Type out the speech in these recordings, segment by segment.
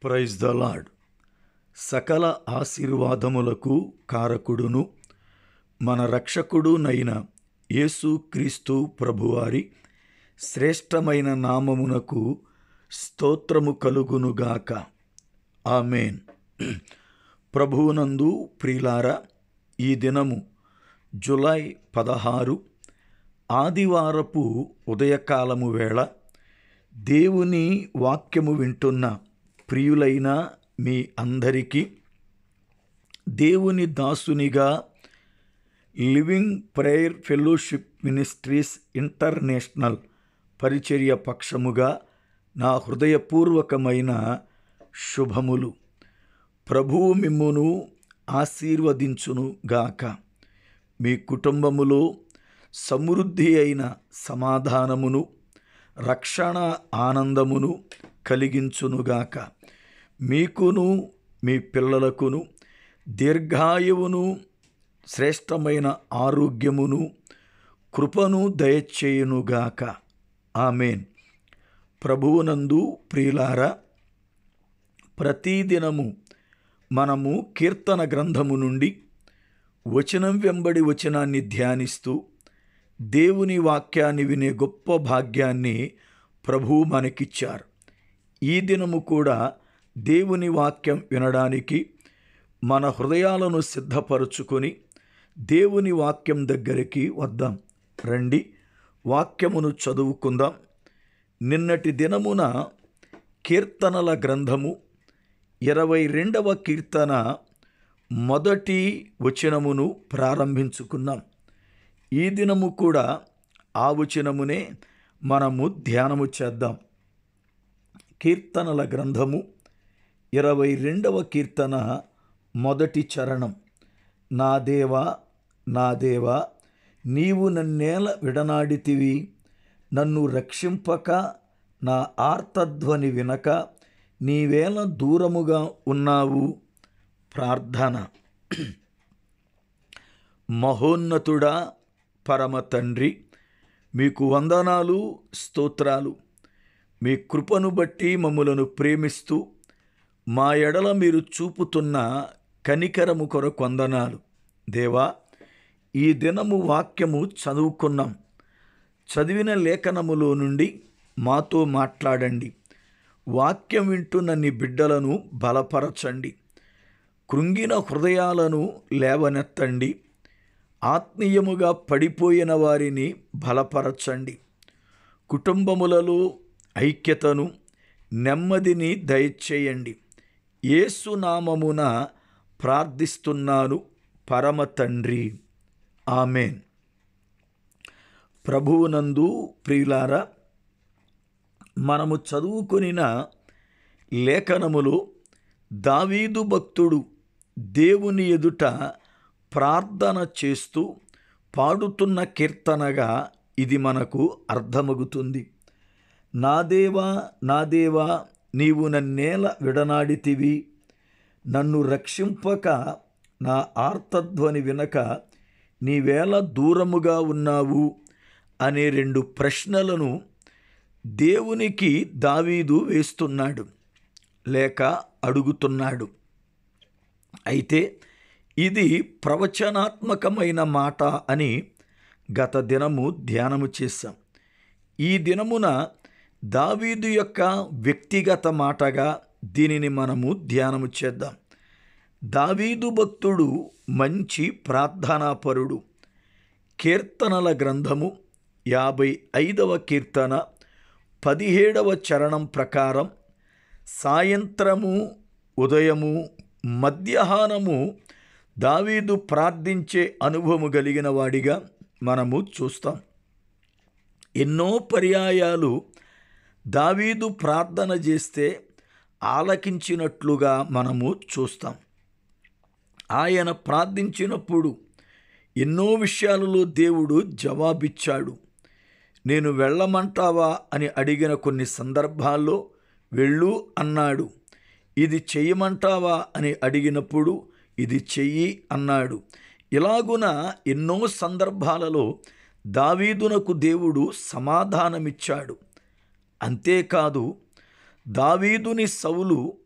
praise the lord సకల ఆశీర్వాదములకు కారకుడును మన రక్షకుడునైన యేసు క్రీస్తు ప్రభువారి శ్రేష్టమైన నామమునకు స్తోత్రము కలుగునుగాక ఆమెన్ ప్రభువునందు ప్రియులారా ఈ దినము జులై పదహారు ఆదివారపు ఉదయకాలము వేళ దేవుని వాక్యము వింటున్న ప్రియులైన మీ అందరికీ దేవుని దాసునిగా Living Prayer Fellowship Ministries International పరిచర్య పక్షముగా నా హృదయపూర్వకమైన శుభములు ప్రభువు మిమ్మును ఆశీర్వదించును గాక మీ కుటుంబములో సమృద్ధి అయిన సమాధానమును రక్షణ ఆనందమును కలిగించునుగాక మీకును మీ పిల్లలకును దీర్ఘాయువును శ్రేష్టమైన ఆరోగ్యమును కృపను దయచేయునుగాక ఆమెన్ ప్రభువునందు ప్రియులారా ప్రతిదినము మనము కీర్తన గ్రంథము నుండి వచనం వెంబడి వచనాన్ని ధ్యానిస్తూ దేవుని వాక్యాన్ని వినే గొప్ప భాగ్యాన్ని ప్రభువు మనకిచ్చారు ఈ దినము కూడా దేవుని వాక్యం వినడానికి మన హృదయాలను సిద్ధపరచుకొని దేవుని వాక్యం దగ్గరికి వద్దాం రండి వాక్యమును చదువుకుందాం నిన్నటి దినమున కీర్తనల గ్రంథము ఇరవై రెండవ కీర్తన మొదటి వచనమును ప్రారంభించుకున్నాం ఈ దినము కూడా ఆ వచనమునే మనము ధ్యానము చేద్దాం కీర్తనల గ్రంథము ఇరవై రెండవ కీర్తన మొదటి చరణం నా దేవా నా దేవా నీవు నన్నేల విడనాడితివి నన్ను రక్షింపక నా ఆర్తధ్వని వినక నీవేల దూరముగా ఉన్నావు ప్రార్థన మహోన్నతుడా పరమ తండ్రి మీకు వందనాలు స్తోత్రాలు మీ కృపను బట్టి మమ్ములను ప్రేమిస్తూ మా ఎడల మీరు చూపుతున్న కనికరము కొరకు వందనాలు దేవా ఈ దినము వాక్యము చదువుకున్నాం చదివిన లేఖనములో నుండి మాతో మాట్లాడండి వాక్యం వింటున్న నీ బిడ్డలను బలపరచండి కృంగిన హృదయాలను లేవనెత్తండి ఆత్మీయముగా పడిపోయిన వారిని బలపరచండి కుటుంబములలో ఐక్యతను నెమ్మదిని దయచేయండి ఏసునామమున ప్రార్థిస్తున్నాను పరమ తండ్రి ఆమెన్ ప్రభువునందు ప్రియులారా మనము చదువుకొనిన లేఖనములో దావీదు భక్తుడు దేవుని ఎదుట ప్రార్థన చేస్తూ పాడుతున్న కీర్తనగా ఇది మనకు అర్థమగుతుంది నా దేవా నా దేవా నీవు నన్నేల విడనాడితివి నన్ను రక్షింపక నా ఆర్తధ్వని వినక నీవేళ దూరముగా ఉన్నావు అనే రెండు ప్రశ్నలను దేవునికి దావీదు వేస్తున్నాడు లేక అడుగుతున్నాడు అయితే ఇది ప్రవచనాత్మకమైన మాట అని గత దినము ధ్యానము చేశాం ఈ దినమున దావీదు యొక్క వ్యక్తిగత మాటగా దీనిని మనము ధ్యానము చేద్దాం దావీదు భక్తుడు మంచి ప్రార్థనాపరుడు కీర్తనల గ్రంథము యాభై ఐదవ కీర్తన పదిహేడవ చరణం ప్రకారం సాయంత్రము ఉదయము మధ్యాహ్నము దావీదు ప్రార్థించే అనుభవము కలిగిన వాడిగా మనము చూస్తాం ఎన్నో పర్యాయాలు దావీదు ప్రార్థన చేస్తే ఆలకించినట్లుగా మనము చూస్తాం ఆయన ప్రార్థించినప్పుడు ఎన్నో విషయాలలో దేవుడు జవాబిచ్చాడు నేను వెళ్ళమంటావా అని అడిగిన కొన్ని సందర్భాల్లో వెళ్ళు అన్నాడు ఇది చెయ్యమంటావా అని అడిగినప్పుడు ఇది చెయ్యి అన్నాడు ఇలాగున ఎన్నో సందర్భాలలో దావీదునకు దేవుడు సమాధానమిచ్చాడు అంతేకాదు దావీదుని సౌలు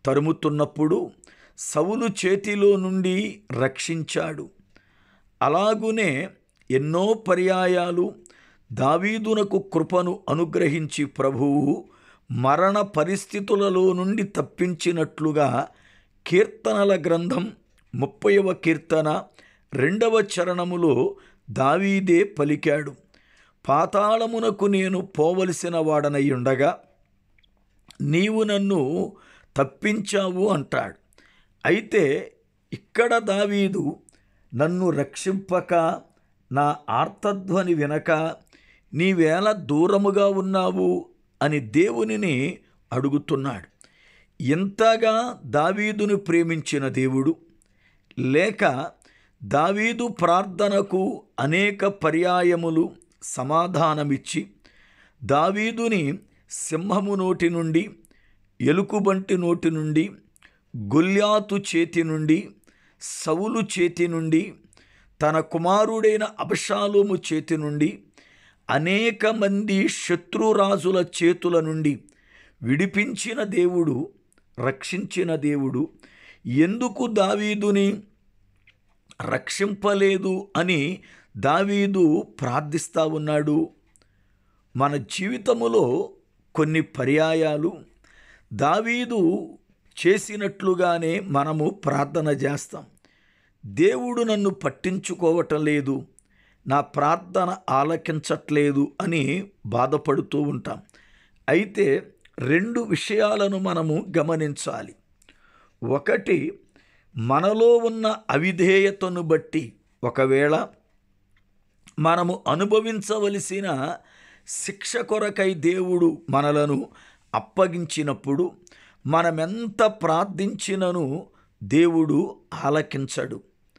తరుముతున్నప్పుడు సవులు చేతిలో నుండి రక్షించాడు అలాగునే ఎన్నో పర్యాయాలు దావీదునకు కృపను అనుగ్రహించి ప్రభువు మరణ పరిస్థితులలో నుండి తప్పించినట్లుగా కీర్తనల గ్రంథం ముప్పైవ కీర్తన రెండవ చరణములో దావీదే పలికాడు పాతాళమునకు నేను పోవలసిన వాడనై ఉండగా నీవు నన్ను తప్పించావు అంటాడు అయితే ఇక్కడ దావీదు నన్ను రక్షింపక నా ఆర్తధ్వని వినక నీవేళ దూరముగా ఉన్నావు అని దేవునిని అడుగుతున్నాడు ఎంతగా దావీదును ప్రేమించిన దేవుడు లేక దావీదు ప్రార్థనకు అనేక పర్యాయములు సమాధానమిచ్చి దావీదుని సింహము నోటి నుండి ఎలుకుబంటి నోటి నుండి గొల్యాతు చేతి నుండి సవులు చేతి నుండి తన కుమారుడైన అబషాలోము చేతి నుండి అనేక మంది శత్రురాజుల చేతుల నుండి విడిపించిన దేవుడు రక్షించిన దేవుడు ఎందుకు దావీదుని రక్షింపలేదు అని దావీదు ప్రార్థిస్తూ ఉన్నాడు మన జీవితములో కొన్ని పర్యాయాలు దావీదు చేసినట్లుగానే మనము ప్రార్థన చేస్తాం దేవుడు నన్ను పట్టించుకోవటం లేదు నా ప్రార్థన ఆలకించట్లేదు అని బాధపడుతూ ఉంటాం అయితే రెండు విషయాలను మనము గమనించాలి ఒకటి మనలో ఉన్న అవిధేయతను బట్టి ఒకవేళ మనము అనుభవించవలసిన శిక్ష కొరకై దేవుడు మనలను అప్పగించినప్పుడు మనమెంత ప్రార్థించినను దేవుడు ఆలకించడు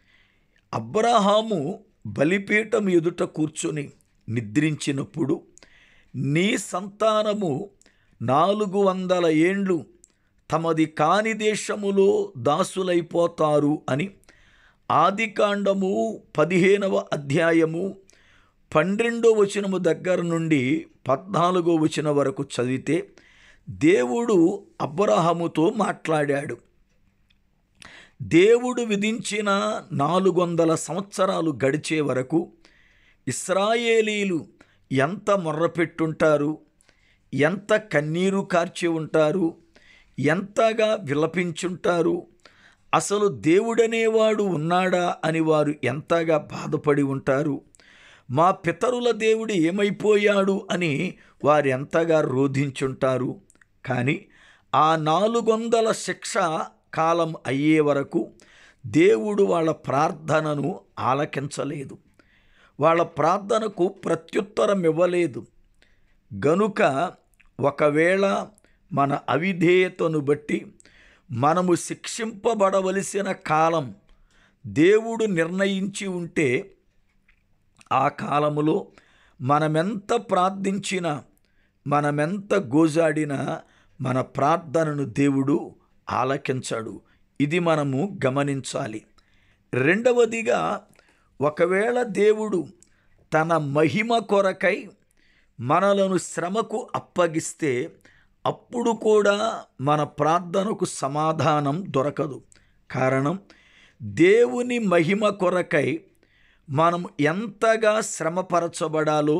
అబ్రహాము బలిపీఠం ఎదుట కూర్చొని నిద్రించినప్పుడు నీ సంతానము నాలుగు వందల ఏండ్లు తమది కాని దేశములో దాసులైపోతారు అని ఆదికాండము పదిహేనవ అధ్యాయము పన్నెండో వచనము దగ్గర నుండి పద్నాలుగో వచనం వరకు చదివితే దేవుడు అబ్రహముతో మాట్లాడాడు దేవుడు విధించిన నాలుగు వందల సంవత్సరాలు గడిచే వరకు ఇస్రాయేలీలు ఎంత మొర్రపెట్టుంటారు ఎంత కన్నీరు కార్చి ఉంటారు ఎంతగా విలపించుంటారు అసలు దేవుడనేవాడు ఉన్నాడా అని వారు ఎంతగా బాధపడి ఉంటారు మా పితరుల దేవుడు ఏమైపోయాడు అని వారు ఎంతగా రోధించుంటారు కానీ ఆ నాలుగు వందల శిక్ష కాలం అయ్యే వరకు దేవుడు వాళ్ళ ప్రార్థనను ఆలకించలేదు వాళ్ళ ప్రార్థనకు ప్రత్యుత్తరం ఇవ్వలేదు గనుక ఒకవేళ మన అవిధేయతను బట్టి మనము శిక్షింపబడవలసిన కాలం దేవుడు నిర్ణయించి ఉంటే ఆ కాలములో మనమెంత ప్రార్థించినా మనమెంత గోజాడినా మన ప్రార్థనను దేవుడు ఆలకించాడు ఇది మనము గమనించాలి రెండవదిగా ఒకవేళ దేవుడు తన మహిమ కొరకై మనలను శ్రమకు అప్పగిస్తే అప్పుడు కూడా మన ప్రార్థనకు సమాధానం దొరకదు కారణం దేవుని మహిమ కొరకై మనం ఎంతగా శ్రమపరచబడాలో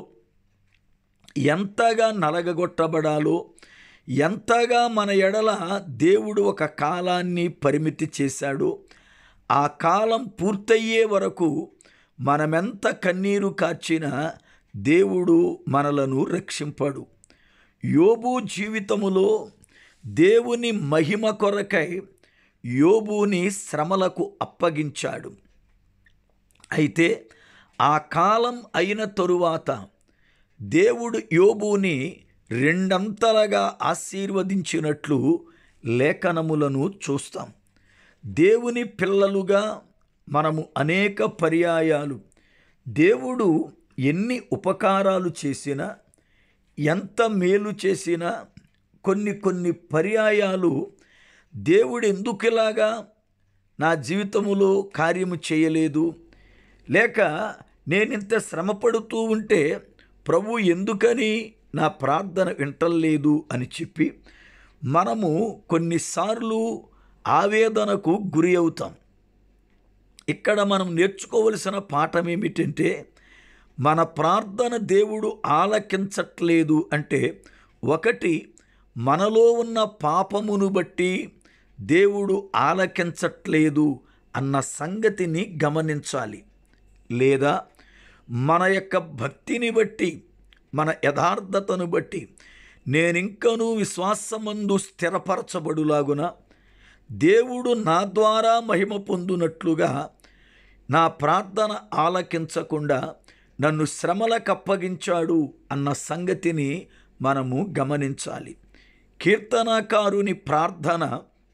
ఎంతగా నలగగొట్టబడాలో ఎంతగా మన ఎడల దేవుడు ఒక కాలాన్ని పరిమితి చేశాడో ఆ కాలం పూర్తయ్యే వరకు మనమెంత కన్నీరు కార్చినా దేవుడు మనలను రక్షింపడు యోబు జీవితములో దేవుని మహిమ కొరకై యోబుని శ్రమలకు అప్పగించాడు అయితే ఆ కాలం అయిన తరువాత దేవుడు యోబుని రెండంతలుగా ఆశీర్వదించినట్లు లేఖనములను చూస్తాం దేవుని పిల్లలుగా మనము అనేక పర్యాయాలు దేవుడు ఎన్ని ఉపకారాలు చేసినా ఎంత మేలు చేసినా కొన్ని కొన్ని పర్యాయాలు దేవుడు ఎందుకు ఇలాగా నా జీవితములో కార్యము చేయలేదు లేక నేనింత శ్రమపడుతూ ఉంటే ప్రభు ఎందుకని నా ప్రార్థన వింటలేదు అని చెప్పి మనము కొన్నిసార్లు ఆవేదనకు గురి అవుతాం ఇక్కడ మనం నేర్చుకోవలసిన పాఠం ఏమిటంటే మన ప్రార్థన దేవుడు ఆలకించట్లేదు అంటే ఒకటి మనలో ఉన్న పాపమును బట్టి దేవుడు ఆలకించట్లేదు అన్న సంగతిని గమనించాలి లేదా మన యొక్క భక్తిని బట్టి మన యథార్థతను బట్టి నేనింకనూ విశ్వాసమందు స్థిరపరచబడులాగున దేవుడు నా ద్వారా మహిమ పొందునట్లుగా నా ప్రార్థన ఆలకించకుండా నన్ను శ్రమలకు అప్పగించాడు అన్న సంగతిని మనము గమనించాలి కీర్తనాకారుని ప్రార్థన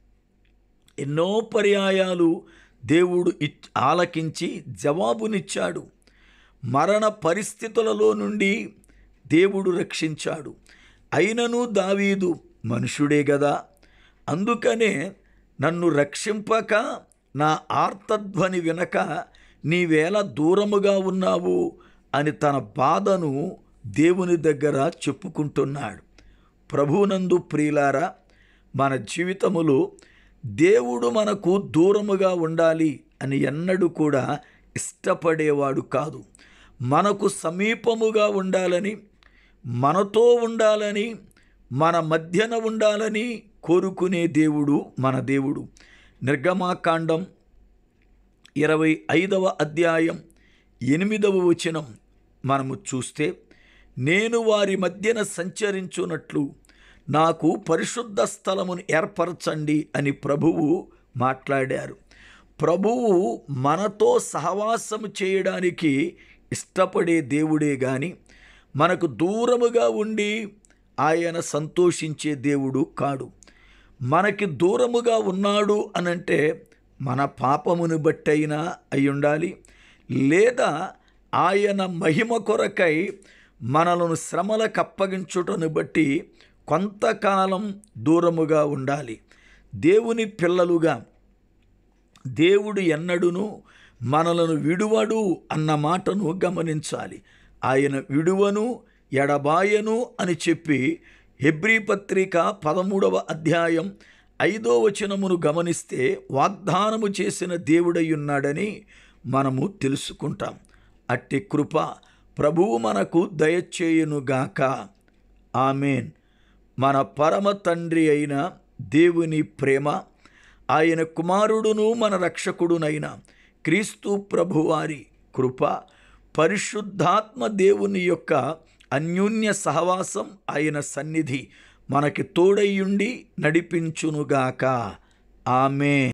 ఎన్నో పర్యాయాలు దేవుడు ఇచ్ ఆలకించి జవాబునిచ్చాడు మరణ పరిస్థితులలో నుండి దేవుడు రక్షించాడు అయినను దావీదు మనుషుడే గదా అందుకనే నన్ను రక్షింపక నా ఆర్తధ్వని వినక నీవేళ దూరముగా ఉన్నావు అని తన బాధను దేవుని దగ్గర చెప్పుకుంటున్నాడు ప్రభునందు ప్రియులారా మన జీవితములో దేవుడు మనకు దూరముగా ఉండాలి అని ఎన్నడూ కూడా ఇష్టపడేవాడు కాదు మనకు సమీపముగా ఉండాలని మనతో ఉండాలని మన మధ్యన ఉండాలని కోరుకునే దేవుడు మన దేవుడు నిర్గమాకాండం ఇరవై ఐదవ అధ్యాయం ఎనిమిదవ వచనం మనము చూస్తే నేను వారి మధ్యన సంచరించున్నట్లు నాకు పరిశుద్ధ స్థలమును ఏర్పరచండి అని ప్రభువు మాట్లాడారు ప్రభువు మనతో సహవాసము చేయడానికి ఇష్టపడే దేవుడే గాని మనకు దూరముగా ఉండి ఆయన సంతోషించే దేవుడు కాడు మనకి దూరముగా ఉన్నాడు అనంటే మన పాపమును బట్టయినా అయి ఉండాలి లేదా ఆయన మహిమ కొరకై మనలను శ్రమలకు అప్పగించుటను బట్టి కొంతకాలం దూరముగా ఉండాలి దేవుని పిల్లలుగా దేవుడు ఎన్నడును మనలను విడువడు అన్న మాటను గమనించాలి ఆయన విడువను ఎడబాయను అని చెప్పి హెబ్రీ పత్రిక పదమూడవ అధ్యాయం ఐదో వచనమును గమనిస్తే వాగ్దానము చేసిన దేవుడై ఉన్నాడని మనము తెలుసుకుంటాం అట్టి కృప ప్రభువు మనకు దయచేయునుగాక ఆమెన్ మన పరమ తండ్రి అయిన దేవుని ప్రేమ ఆయన కుమారుడును మన రక్షకుడునైన క్రీస్తు ప్రభువారి కృప పరిశుద్ధాత్మ దేవుని యొక్క అన్యోన్య సహవాసం ఆయన సన్నిధి మనకి తోడయ్యుండి నడిపించునుగాక ఆమె